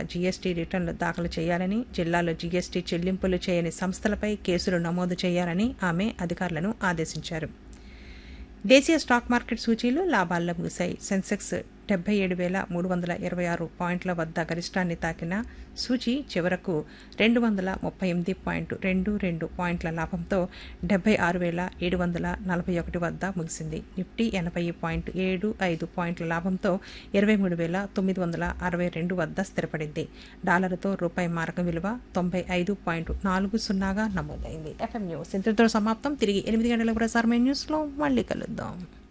GST రిటర్నులు దాఖలు చేయాలని జిల్లాలో జీఎస్టీ చెల్లింపులు చేయని సంస్థలపై కేసులు నమోదు చేయాలని ఆమె అధికారులను ఆదేశించారు దేశీయ స్టాక్ మార్కెట్ సూచీలు లాభాల్లో ముగిశాయి సెన్సెక్స్ డెబ్బై ఏడు వేల మూడు వందల ఇరవై ఆరు పాయింట్ల వద్ద గరిష్టాన్ని తాకిన సూచీ చివరకు రెండు వందల ముప్పై ఎనిమిది పాయింట్ రెండు రెండు పాయింట్ల లాభంతో డెబ్బై ఆరు వేల ఏడు వందల నలభై ఒకటి వద్ద ముగిసింది నిఫ్టీ ఎనభై పాయింట్ ఏడు ఐదు పాయింట్ల లాభంతో ఇరవై మూడు వేల తొమ్మిది వందల అరవై రెండు వద్ద స్థిరపడింది డాలర్తో రూపాయి మారకం విలువ తొంభై ఐదు పాయింట్ నాలుగు సున్నాగా నమోదైంది ఎఫ్ఎం న్యూస్ ఇంతటితో సమాప్తం తిరిగి ఎనిమిది గంటల ప్రసారమైన న్యూస్లో మళ్ళీ కలుద్దాం